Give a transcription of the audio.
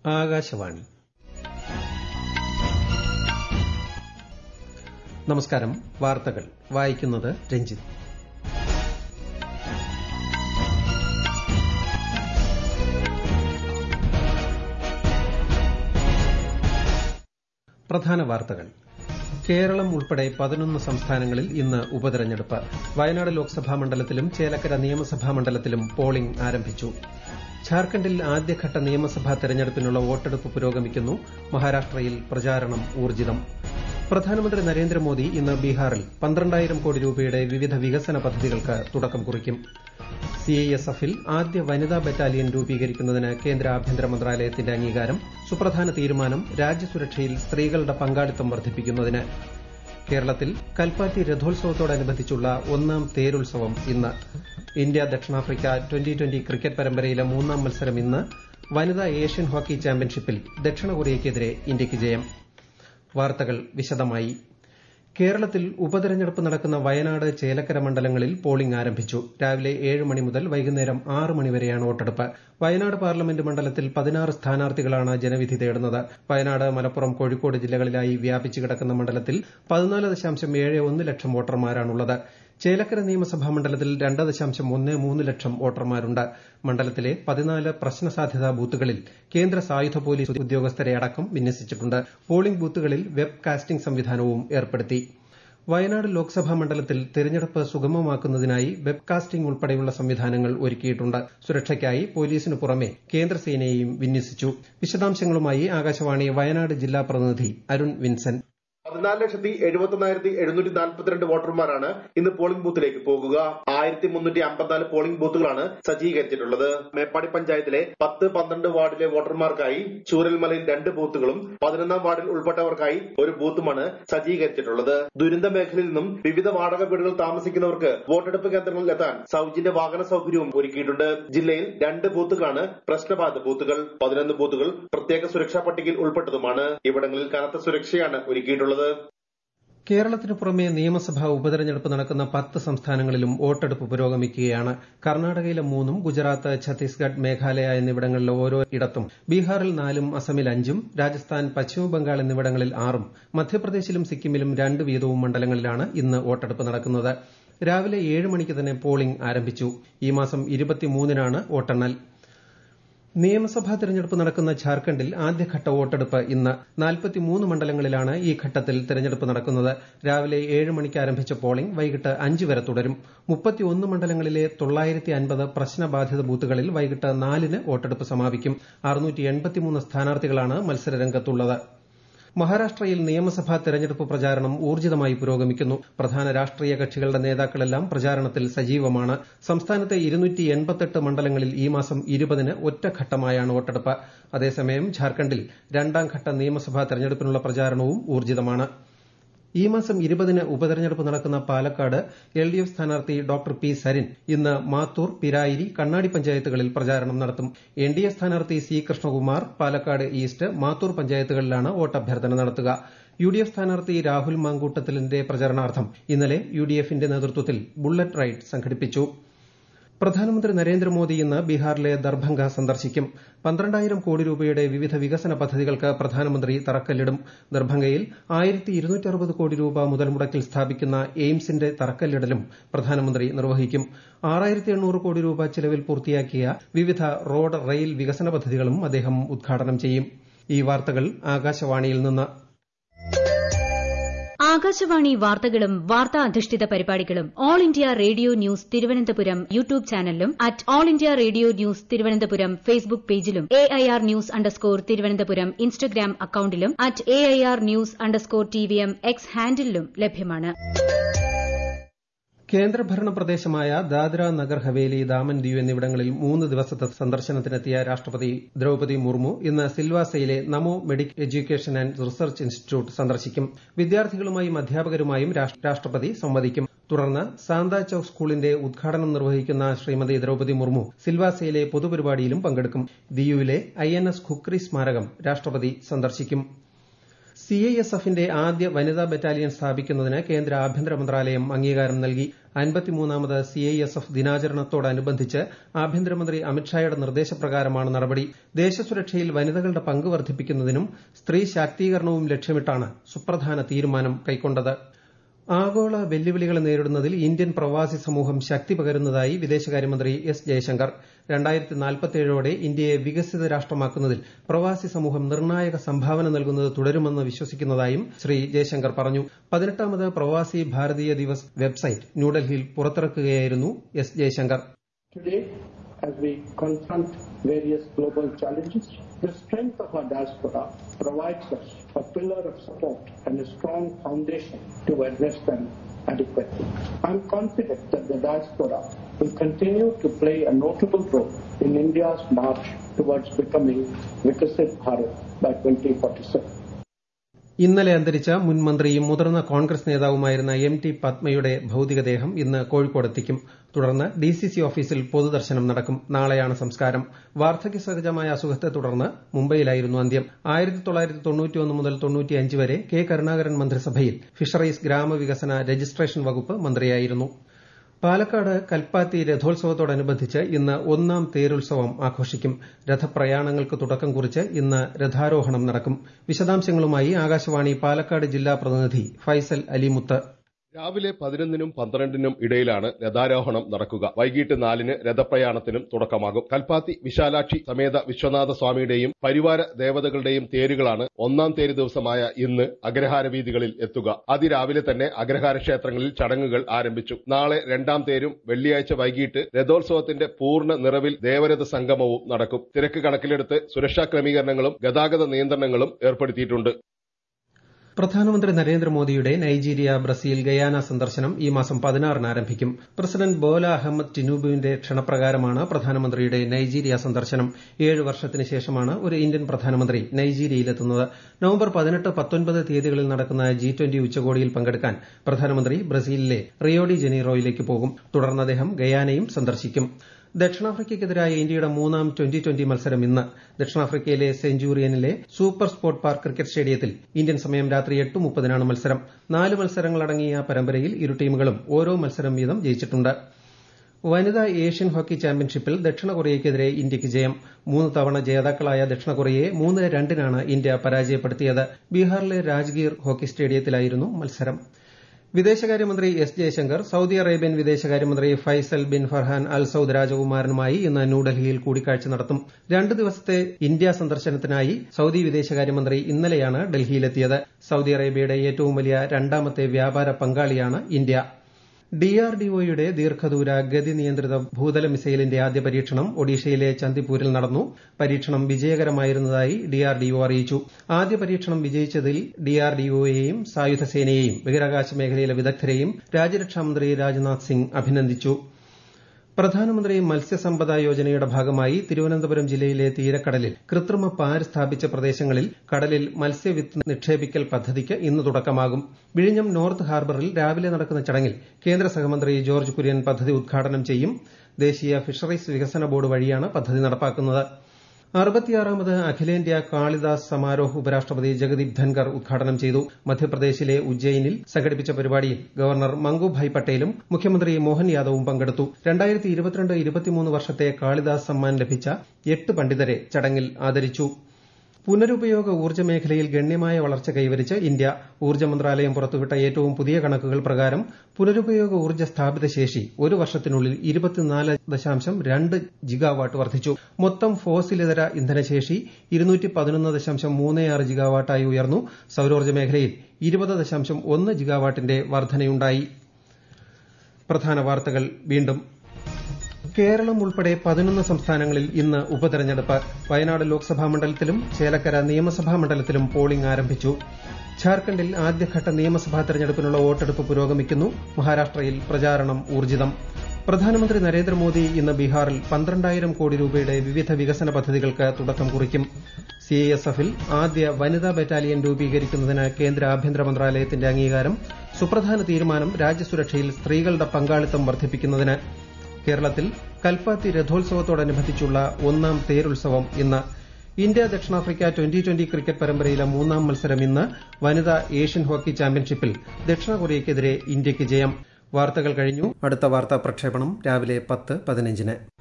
ആകാശവാണി നമസ്കാരം വാർത്തകൾ വായിക്കുന്നത് രഞ്ജിത്ത് പ്രധാന വാർത്തകൾ കേരളം ഉൾപ്പെടെ പതിനൊന്ന് സംസ്ഥാനങ്ങളിൽ ഇന്ന് ഉപതെരഞ്ഞെടുപ്പ് വയനാട് ലോക്സഭാ മണ്ഡലത്തിലും ചേലക്കര നിയമസഭാ മണ്ഡലത്തിലും പോളിംഗ് ആരംഭിച്ചു ഝാർഖണ്ഡിൽ ആദ്യഘട്ട നിയമസഭാ തെരഞ്ഞെടുപ്പിനുള്ള വോട്ടെടുപ്പ് പുരോഗമിക്കുന്നു മഹാരാഷ്ട്രയിൽ പ്രചാരണം ഊർജ്ജിതം പ്രധാനമന്ത്രി നരേന്ദ്രമോദി ഇന്ന് ബീഹാറിൽ പന്ത്രണ്ടായിരം കോടി രൂപയുടെ വിവിധ വികസന പദ്ധതികൾക്ക് തുടക്കം കുറിക്കും സിഐഎസ്എഫിൽ ആദ്യ വനിതാ ബറ്റാലിയൻ രൂപീകരിക്കുന്നതിന് കേന്ദ്ര ആഭ്യന്തര മന്ത്രാലയത്തിന്റെ അംഗീകാരം സുപ്രധാന തീരുമാനം രാജ്യസുരക്ഷയിൽ സ്ത്രീകളുടെ പങ്കാളിത്തം വർദ്ധിപ്പിക്കുന്നതിന് കേരളത്തിൽ കൽപ്പാത്തി രഥോത്സവത്തോടനുബന്ധിച്ചുള്ള ഒന്നാം തേരുത്സവം ഇന്ന് ഇന്ത്യ ദക്ഷിണാഫ്രിക്ക ട്വന്റി ട്വന്റി ക്രിക്കറ്റ് പരമ്പരയിലെ മൂന്നാം മത്സരം ഇന്ന് വനിതാ ഏഷ്യൻ ഹോക്കി ചാമ്പ്യൻഷിപ്പിൽ ദക്ഷിണ കൊറിയയ്ക്കെതിരെ ഇന്ത്യയ്ക്ക് ജയം വാർത്തകൾ വിശദമായി കേരളത്തിൽ ഉപതെരഞ്ഞെടുപ്പ് നടക്കുന്ന വയനാട് ചേലക്കര മണ്ഡലങ്ങളിൽ പോളിംഗ് ആരംഭിച്ചു രാവിലെ ഏഴ് മണി മുതൽ വൈകുന്നേരം ആറ് മണിവരെയാണ് വോട്ടെടുപ്പ് വയനാട് പാർലമെന്റ് മണ്ഡലത്തിൽ പതിനാറ് സ്ഥാനാർത്ഥികളാണ് ജനവിധി തേടുന്നത് വയനാട് മലപ്പുറം കോഴിക്കോട് ജില്ലകളിലായി വ്യാപിച്ചു കിടക്കുന്ന മണ്ഡലത്തിൽ പതിനാല് ദശാംശം ഏഴ് ഒന്ന് ലക്ഷം വോട്ടർമാരാണുള്ളത് ചേലക്കര നിയമസഭാ മണ്ഡലത്തിൽ രണ്ട് ദശാംശം ഒന്ന് മൂന്ന് ലക്ഷം വോട്ടർമാരുണ്ട് മണ്ഡലത്തിലെ പതിനാല് പ്രശ്നസാധ്യതാ ബൂത്തുകളിൽ കേന്ദ്ര സായുധ പോലീസ് ഉദ്യോഗസ്ഥരെ അടക്കം വിന്യസിച്ചിട്ടുണ്ട് പോളിംഗ് ബൂത്തുകളിൽ വെബ് കാസ്റ്റിംഗ് സംവിധാനവും ഏർപ്പെടുത്തി വയനാട് ലോക്സഭാ മണ്ഡലത്തിൽ തെരഞ്ഞെടുപ്പ് സുഗമമാക്കുന്നതിനായി വെബ്കാസ്റ്റിംഗ് ഉൾപ്പെടെയുള്ള സംവിധാനങ്ങൾ ഒരുക്കിയിട്ടുണ്ട് സുരക്ഷയ്ക്കായി പോലീസിനു പുറമെ കേന്ദ്രസേനയെയും വിന്യസിച്ചു വിശദാംശങ്ങളുമായി ആകാശവാണി വയനാട് ജില്ലാ പ്രതിനിധി അരുൺ വിൻസെന്റ് പതിനാല് ലക്ഷത്തി എഴുപത്തൊന്നായിരത്തി എഴുന്നൂറ്റി നാൽപ്പത്തിരണ്ട് വോട്ടർമാരാണ് ഇന്ന് പോളിംഗ് ബൂത്തിലേക്ക് പോകുക ആയിരത്തി മുന്നൂറ്റി അമ്പത്തിനാല് പോളിംഗ് ബൂത്തുകളാണ് സജ്ജീകരിച്ചിട്ടുള്ളത് മേപ്പാടി പഞ്ചായത്തിലെ പത്ത് പന്ത്രണ്ട് വാർഡിലെ വോട്ടർമാർക്കായി ചൂരൽമലയിൽ രണ്ട് ബൂത്തുകളും പതിനൊന്നാം വാർഡിൽ ഉൾപ്പെട്ടവർക്കായി ഒരു ബൂത്തുമാണ് സജ്ജീകരിച്ചിട്ടുള്ളത് ദുരന്ത മേഖലയിൽ നിന്നും വിവിധ വാടക വീടുകൾ താമസിക്കുന്നവർക്ക് വോട്ടെടുപ്പ് കേന്ദ്രങ്ങളിൽ എത്താൻ സൌജന്യ വാഹന സൌകര്യവും ഒരുക്കിയിട്ടുണ്ട് ജില്ലയിൽ രണ്ട് ബൂത്തുകളാണ് പ്രശ്നബാധിത ബൂത്തുകൾ പതിനൊന്ന് ബൂത്തുകൾ പ്രത്യേക സുരക്ഷാ പട്ടികയിൽ ഉൾപ്പെട്ടതുമാണ് ഇവിടങ്ങളിൽ കനത്ത സുരക്ഷയാണ് ഒരുക്കിയിട്ടുള്ളത് കേരളത്തിനു പുറമെ നിയമസഭാ ഉപതെരഞ്ഞെടുപ്പ് നടക്കുന്ന പത്ത് സംസ്ഥാനങ്ങളിലും വോട്ടെടുപ്പ് പുരോഗമിക്കുകയാണ് കർണാടകയിലെ മൂന്നും ഗുജറാത്ത് ഛത്തീസ്ഗഡ് മേഘാലയ എന്നിവിടങ്ങളിലെ ഓരോ ഇടത്തും ബീഹാറിൽ നാലും അസമിൽ അഞ്ചും രാജസ്ഥാൻ പശ്ചിമബംഗാൾ എന്നിവിടങ്ങളിൽ ആറും മധ്യപ്രദേശിലും സിക്കിമിലും രണ്ട് വീതവും മണ്ഡലങ്ങളിലാണ് ഇന്ന് വോട്ടെടുപ്പ് നടക്കുന്നത് രാവിലെ ഏഴ് മണിക്ക് തന്നെ പോളിംഗ് ആരംഭിച്ചു ഈ മാസം ഇരുപത്തിമൂന്നിനാണ് വോട്ടെണ്ണൽ നിയമസഭാ തെരഞ്ഞെടുപ്പ് നടക്കുന്ന ഝാർഖണ്ഡിൽ ആദ്യഘട്ട വോട്ടെടുപ്പ് ഇന്ന് നാൽപ്പത്തിമൂന്ന് മണ്ഡലങ്ങളിലാണ് ഈ ഘട്ടത്തിൽ തെരഞ്ഞെടുപ്പ് നടക്കുന്നത് രാവിലെ ഏഴ് മണിക്ക് ആരംഭിച്ച പോളിംഗ് വൈകിട്ട് അഞ്ച് വരെ തുടരും മുപ്പത്തിയൊന്ന് മണ്ഡലങ്ങളിലെ തൊള്ളായിരത്തി അൻപത് പ്രശ്നബാധിത ബൂത്തുകളിൽ വൈകിട്ട് നാലിന് വോട്ടെടുപ്പ് സമാപിക്കും അറുന്നൂറ്റി എൺപത്തിമൂന്ന് സ്ഥാനാർത്ഥികളാണ് മത്സരരംഗത്തുള്ളത് മഹാരാഷ്ട്രയിൽ നിയമസഭാ തെരഞ്ഞെടുപ്പ് പ്രചാരണം ഊർജ്ജിതമായി പുരോഗമിക്കുന്നു പ്രധാന രാഷ്ട്രീയ കക്ഷികളുടെ നേതാക്കളെല്ലാം പ്രചാരണത്തിൽ സജീവമാണ് സംസ്ഥാനത്തെ മണ്ഡലങ്ങളിൽ ഈ മാസം ഇരുപതിന് ഒറ്റഘട്ടമായാണ് വോട്ടെടുപ്പ് അതേസമയം ഝാർഖണ്ഡിൽ രണ്ടാം ഘട്ട നിയമസഭാ തെരഞ്ഞെടുപ്പിനുള്ള പ്രചാരണവും ഊർജ്ജിതമാണ് ഈ മാസം ഇരുപതിന് ഉപതെരഞ്ഞെടുപ്പ് നടക്കുന്ന പാലക്കാട് എൽ ഡി എഫ് സ്ഥാനാർത്ഥി ഡോക്ടർ പി സരിൻ ഇന്ന് മാത്തൂർ പിരായിരി കണ്ണാടി പഞ്ചായത്തുകളിൽ പ്രചാരണം നടത്തും എൻ ഡി എ സ്ഥാനാർത്ഥി സി കൃഷ്ണകുമാർ പാലക്കാട് ഈസ്റ്റ് മാത്തൂർ പഞ്ചായത്തുകളിലാണ് വോട്ടഭ്യർത്ഥന നടത്തുക യു ഡി എഫ് സ്ഥാനാർത്ഥി രാഹുൽ മാങ്കൂട്ടത്തിലിന്റെ പ്രചരണാർത്ഥം ഇന്നലെ യു ഡി എഫിന്റെ നേതൃത്വത്തിൽ ബുള്ളറ്റ് റൈഡ് സംഘടിപ്പിച്ചു പ്രധാനമന്ത്രി നരേന്ദ്രമോദി ഇന്ന് ബീഹാറിലെ ദർഭംഗ സന്ദർശിക്കും പന്ത്രണ്ടായിരം കോടി രൂപയുടെ വിവിധ വികസന പദ്ധതികൾക്ക് പ്രധാനമന്ത്രി തറക്കല്ലിടും ദർഭംഗയിൽ ആയിരത്തി ഇരുന്നൂറ്റി അറുപത് കോടി രൂപ മുതൽ മുടക്കിൽ സ്ഥാപിക്കുന്ന എയിംസിന്റെ തറക്കല്ലിടലും പ്രധാനമന്ത്രി നിർവഹിക്കും ആറായിരത്തി എണ്ണൂറ് കോടി രൂപ ചെലവിൽ പൂർത്തിയാക്കിയ വിവിധ റോഡ് റെയിൽ വികസന പദ്ധതികളും അദ്ദേഹം ഉദ്ഘാടനം ചെയ്യും ഈ വാർത്തകൾ ആകാശവാണിയിൽ നിന്ന് ആകാശവാണി വാർത്തകളും വാർത്താ അധിഷ്ഠിത പരിപാടികളും All India Radio news Thiruvananthapuram YouTube ചാനലിലും at All India Radio news Thiruvananthapuram Facebook പേജിലും A I R news underscore Thiruvananthapuram Instagram അക്കൌണ്ടിലും at A I R news underscore T V M X ഹാൻഡിലും ലഭ്യമാണ് കേന്ദ്രഭരണ പ്രദേശമായ ദാദ്ര നഗർ ഹവേലി ദാമൻ ദിയു എന്നിവിടങ്ങളിൽ മൂന്ന് ദിവസത്തെ സന്ദർശനത്തിനെത്തിയ രാഷ്ട്രപതി ദ്രൌപതി മുർമു ഇന്ന് സിൽവാസയിലെ Namo medic education and research institute സന്ദർശിക്കും വിദ്യാർത്ഥികളുമായും അധ്യാപകരുമായും രാഷ്ട്രപതി സംവദിക്കും തുടർന്ന് സാന്താ ചൌക്ക് സ്കൂളിന്റെ ഉദ്ഘാടനം നിർവഹിക്കുന്ന ശ്രീമതി ദ്രൌപതി മുർമു സിൽവാസയിലെ പൊതുപരിപാടിയിലും പങ്കെടുക്കും ദിയുവിലെ ഐ എൻ എസ് ഖുക്രി സ്മാരകം രാഷ്ട്രപതി സന്ദർശിക്കും സിഐഎസ്എഫിന്റെ ആദ്യ വനിതാ ബറ്റാലിയൻ സ്ഥാപിക്കുന്നതിന് കേന്ദ്ര ആഭ്യന്തര മന്ത്രാലയം അംഗീകാരം നൽകി അൻപത്തിമൂന്നാമത് സിഐഎസ്എഫ് ദിനാചരണത്തോടനുബന്ധിച്ച് ആഭ്യന്തരമന്ത്രി അമിത്ഷായുടെ നിർദ്ദേശപ്രകാരമാണ് നടപടി ദേശസുരക്ഷയിൽ വനിതകളുടെ പങ്ക് വർദ്ധിപ്പിക്കുന്നതിനും സ്ത്രീ ശാക്തീകരണവും ലക്ഷ്യമിട്ടാണ് സുപ്രധാന തീരുമാനം കൈക്കൊണ്ടത് ആഗോള വെല്ലുവിളികളെ നേരിടുന്നതിൽ ഇന്ത്യൻ പ്രവാസി സമൂഹം ശക്തി പകരുന്നതായി വിദേശകാര്യമന്ത്രി എസ് ജയശങ്കർ ോടെ ഇന്ത്യയെ വികസിത രാഷ്ട്രമാക്കുന്നതിൽ പ്രവാസി സമൂഹം നിർണായക സംഭാവന നൽകുന്നത് തുടരുമെന്ന് വിശ്വസിക്കുന്നതായും ശ്രീ ജയശങ്കർ പറഞ്ഞു പതിനെട്ടാമത് പ്രവാസി ഭാരതീയ ദിവസ് വെബ്സൈറ്റ് ന്യൂഡൽഹിയിൽ പുറത്തിറക്കുകയായിരുന്നു S Jaishankar Today, as we confront various global challenges, the strength of our diaspora provides us a pillar of support and a strong foundation to address them adequately. I'm confident that the diaspora will continue to play a notable role in India's march towards becoming Vikasit Bharat by 2047. ഇന്നലെ അന്തരിച്ച മുൻ മന്ത്രിയും മുതിർന്ന Congress നേതാവുമായിരുന്ന M T പത്മയുടെ ഭൌതികദേഹം ഇന്ന് കോഴിക്കോടെത്തിക്കും തുടർന്ന് ഡിസിസി ഓഫീസിൽ പൊതുദർശനം നടക്കും നാളെയാണ് സംസ്കാരം വാർദ്ധക്യസഹജമായ അസുഖത്തെ തുടർന്ന് മുംബൈയിലായിരുന്നു അന്ത്യം മുതൽ വരെ കെ കരുണാകരൻ മന്ത്രിസഭയിൽ ഫിഷറീസ് ഗ്രാമവികസന രജിസ്ട്രേഷൻ വകുപ്പ് മന്ത്രിയായിരുന്നു പാലക്കാട് കൽപ്പാത്തി രഥോത്സവത്തോടനുബന്ധിച്ച് ഇന്ന് ഒന്നാം തേരുത്സവം ആഘോഷിക്കും രഥപ്രയാണങ്ങൾക്ക് തുടക്കം കുറിച്ച് ഇന്ന് രഥാരോഹണം നടക്കും വിശദാംശങ്ങളുമായി ആകാശവാണി പാലക്കാട് ജില്ലാ പ്രതിനിധി ഫൈസൽ അലിമുത്ത് രാവിലെ പതിനൊന്നിനും പന്ത്രണ്ടിനും ഇടയിലാണ് രഥാരോഹണം നടക്കുക വൈകിട്ട് നാലിന് രഥപ്രയാണത്തിനും തുടക്കമാകും കൽപ്പാത്തി വിശാലാക്ഷി സമേത വിശ്വനാഥ സ്വാമിയുടെയും പരിവാര ദേവതകളുടെയും തേരുകളാണ് ഒന്നാം തേര് ദിവസമായ ഇന്ന് അഗ്രഹാര വീതികളിൽ എത്തുക അതിരാവിലെ തന്നെ അഗ്രഹാര ക്ഷേത്രങ്ങളിൽ ചടങ്ങുകൾ ആരംഭിച്ചു നാളെ രണ്ടാം തേരും വെള്ളിയാഴ്ച വൈകിട്ട് രഥോത്സവത്തിന്റെ പൂർണ്ണ നിറവിൽ ദേവരഥ സംഗമവും നടക്കും തിരക്ക് കണക്കിലെടുത്ത് സുരക്ഷാ ക്രമീകരണങ്ങളും ഗതാഗത നിയന്ത്രണങ്ങളും ഏർപ്പെടുത്തിയിട്ടുണ്ട് പ്രധാനമന്ത്രി നരേന്ദ്രമോദിയുടെ നൈജീരിയ ബ്രസീൽ ഗയാന സന്ദർശനം ഈ മാസം പതിനാറിന് ആരംഭിക്കും പ്രസിഡന്റ് ബോല അഹമ്മദ് ടിനുബുവിന്റെ ക്ഷണപ്രകാരമാണ് പ്രധാനമന്ത്രിയുടെ നൈജീരിയ സന്ദർശനം ഏഴ് വർഷത്തിന് ശേഷമാണ് ഒരു ഇന്ത്യൻ പ്രധാനമന്ത്രി നൈജീരിയയിലെത്തുന്നത് നവംബർ പതിനെട്ട് പത്തൊൻപത് തീയതികളിൽ നടക്കുന്ന ജി ട്വന്റി ഉച്ചകോടിയിൽ പങ്കെടുക്കാൻ പ്രധാനമന്ത്രി ബ്രസീലിലെ റിയോഡി ജനീറോയിലേക്ക് പോകും തുടർന്ന് അദ്ദേഹം ഗയാനയും സന്ദർശിക്കും ദക്ഷിണാഫ്രിക്കയ്ക്കെതിരായ ഇന്ത്യയുടെ മൂന്നാം ട്വന്റി ട്വന്റി മത്സരം ഇന്ന് ദക്ഷിണാഫ്രിക്കയിലെ സെഞ്ചൂറിയനിലെ സൂപ്പർ സ്പോർട്ട് പാർക്ക് ക്രിക്കറ്റ് സ്റ്റേഡിയത്തിൽ ഇന്ത്യൻ സമയം രാത്രി എട്ട് മുപ്പതിനാണ് മത്സരം നാല് മത്സരങ്ങളടങ്ങിയ പരമ്പരയിൽ ഇരു ടീമുകളും ഓരോ മത്സരം വീതം ജയിച്ചിട്ടുണ്ട് വനിതാ ഏഷ്യൻ ഹോക്കി ചാമ്പ്യൻഷിപ്പിൽ ദക്ഷിണ കൊറിയയ്ക്കെതിരെ ഇന്ത്യയ്ക്ക് ജയം മൂന്ന് തവണ ജേതാക്കളായ ദക്ഷിണ കൊറിയയെ മൂന്ന് രണ്ടിനാണ് ഇന്ത്യ പരാജയപ്പെടുത്തിയത് ബീഹാറിലെ രാജ്ഗീർ ഹോക്കി സ്റ്റേഡിയത്തിലായിരുന്നു മത്സരം വിദേശകാര്യമന്ത്രി എസ് ജയശങ്കർ സൌദി അറേബ്യൻ വിദേശകാര്യമന്ത്രി Faisal bin Farhan Al Saud രാജകുമാരനുമായി ഇന്ന് ന്യൂഡൽഹിയിൽ കൂടിക്കാഴ്ച നടത്തും രണ്ട് ദിവസത്തെ ഇന്ത്യ സന്ദർശനത്തിനായി സൌദി വിദേശകാര്യമന്ത്രി ഇന്നലെയാണ് ഡൽഹിയിലെത്തിയത് സൌദി അറേബ്യയുടെ ഏറ്റവും വലിയ രണ്ടാമത്തെ വ്യാപാര പങ്കാളിയാണ് ഇന്ത്യ ഡിആർഡിഒയുടെ ദീർഘദൂര ഗതി നിയന്ത്രിത ഭൂതല മിസൈലിന്റെ ആദ്യ പരീക്ഷണം ഒഡീഷയിലെ ചന്ദിപ്പൂരിൽ നടന്നു പരീക്ഷണം വിജയകരമായിരുന്നതായി ഡിആർഡിഒ അറിയിച്ചു ആദ്യ പരീക്ഷണം വിജയിച്ചതിൽ ഡിആർഡിഒയെയും സായുധ സേനയെയും ബഹിരാകാശ മേഖലയിലെ വിദഗ്ധരെയും രാജ്യരക്ഷാമന്ത്രി രാജ്നാഥ് സിംഗ് അഭിനന്ദിച്ചു പ്രധാനമന്ത്രി മത്സ്യസമ്പദ യോജനയുടെ ഭാഗമായി തിരുവനന്തപുരം ജില്ലയിലെ തീരക്കടലിൽ കൃത്രിമ പാര് സ്ഥാപിച്ച പ്രദേശങ്ങളിൽ കടലിൽ മത്സ്യവിത്ത് നിക്ഷേപിക്കൽ പദ്ധതിക്ക് ഇന്ന് തുടക്കമാകും വിഴിഞ്ഞം നോർത്ത് ഹാർബറിൽ രാവിലെ നടക്കുന്ന ചടങ്ങിൽ കേന്ദ്ര സഹമന്ത്രി ജോർജ് കുര്യൻ പദ്ധതി ഉദ്ഘാടനം ചെയ്യും ദേശീയ ഫിഷറീസ് വികസന ബോർഡ് വഴിയാണ് പദ്ധതി നടപ്പാക്കുന്നത് അറുപത്തിയാറാമത് അഖിലേന്ത്യാ കാളിദാസ് സമാരോഹ് ഉപരാഷ്ട്രപതി ജഗദീപ് ധൻകർ ഉദ്ഘാടനം ചെയ്തു മധ്യപ്രദേശിലെ ഉജ്ജയിനിൽ സംഘടിപ്പിച്ച പരിപാടിയിൽ ഗവർണർ മംഗുഭായ് പട്ടേലും മുഖ്യമന്ത്രി മോഹൻ യാദവും പങ്കെടുത്തു വർഷത്തെ കാളിദാസ് സമ്മാൻ ലഭിച്ച എട്ട് പണ്ഡിതരെ ചടങ്ങിൽ ആദരിച്ചു പുനരുപയോഗ ഊർജ്ജ മേഖലയിൽ ഗണ്യമായ വളർച്ച കൈവരിച്ച് ഇന്ത്യ ഊർജ്ജ മന്ത്രാലയം പുറത്തുവിട്ട ഏറ്റവും പുതിയ കണക്കുകൾ പ്രകാരം പുനരുപയോഗ ഊർജ്ജ സ്ഥാപിത ശേഷി ഒരു വർഷത്തിനുള്ളിൽ ഇരുപത്തിനാല് ദശാംശം രണ്ട് ജിഗാവാട്ട് വർദ്ധിച്ചു മൊത്തം ഫോസിലിതര ഇന്ധനശേഷി ഇരുന്നൂറ്റി പതിനൊന്ന് ദശാംശം മൂന്ന് ആറ് ജിഗാവാട്ടായി ഉയർന്നു സൌരോർജ്ജ മേഖലയിൽ ഇരുപത് ദശാംശം ഒന്ന് ജിഗാവാട്ടിന്റെ വർധനയുണ്ടായി പ്രധാന വാർത്തകൾ വീണ്ടും കേരളം ഉൾപ്പെടെ പതിനൊന്ന് സംസ്ഥാനങ്ങളിൽ ഇന്ന് ഉപതെരഞ്ഞെടുപ്പ് വയനാട് ലോക്സഭാ മണ്ഡലത്തിലും ചേലക്കര നിയമസഭാ മണ്ഡലത്തിലും പോളിംഗ് ആരംഭിച്ചു ഝാർഖണ്ഡിൽ ആദ്യഘട്ട നിയമസഭാ തെരഞ്ഞെടുപ്പിനുള്ള വോട്ടെടുപ്പ് പുരോഗമിക്കുന്നു മഹാരാഷ്ട്രയിൽ പ്രചാരണം ഊർജിതം പ്രധാനമന്ത്രി നരേന്ദ്രമോദി ഇന്ന് ബീഹാറിൽ പന്ത്രണ്ടായിരം കോടി രൂപയുടെ വിവിധ വികസന പദ്ധതികൾക്ക് തുടക്കം കുറിക്കും സിഐഎസ്എഫിൽ ആദ്യ വനിതാ ബറ്റാലിയൻ രൂപീകരിക്കുന്നതിന് കേന്ദ്ര ആഭ്യന്തര മന്ത്രാലയത്തിന്റെ അംഗീകാരം സുപ്രധാന തീരുമാനം രാജ്യസുരക്ഷയിൽ സ്ത്രീകളുടെ പങ്കാളിത്തം വർദ്ധിപ്പിക്കുന്നതിന് കേരളത്തിൽ കൽപ്പാത്തി രഥോത്സവത്തോടനുബന്ധിച്ചുള്ള ഒന്നാം തേരുത്സവം ഇന്ന് ഇന്ത്യ ദക്ഷിണാഫ്രിക്ക ട്വന്റി ട്വന്റി ക്രിക്കറ്റ് പരമ്പരയിലെ മൂന്നാം മത്സരം ഇന്ന് വനിതാ ഏഷ്യൻ ഹോക്കി ചാമ്പ്യൻഷിപ്പിൽ ദക്ഷിണ കൊറിയയ്ക്കെതിരെ ഇന്ത്യയ്ക്ക് ജയം വാർത്തകൾ കഴിഞ്ഞു അടുത്ത വാർത്താ പ്രക്ഷേപണം രാവിലെ പത്ത് പതിനഞ്ചിന്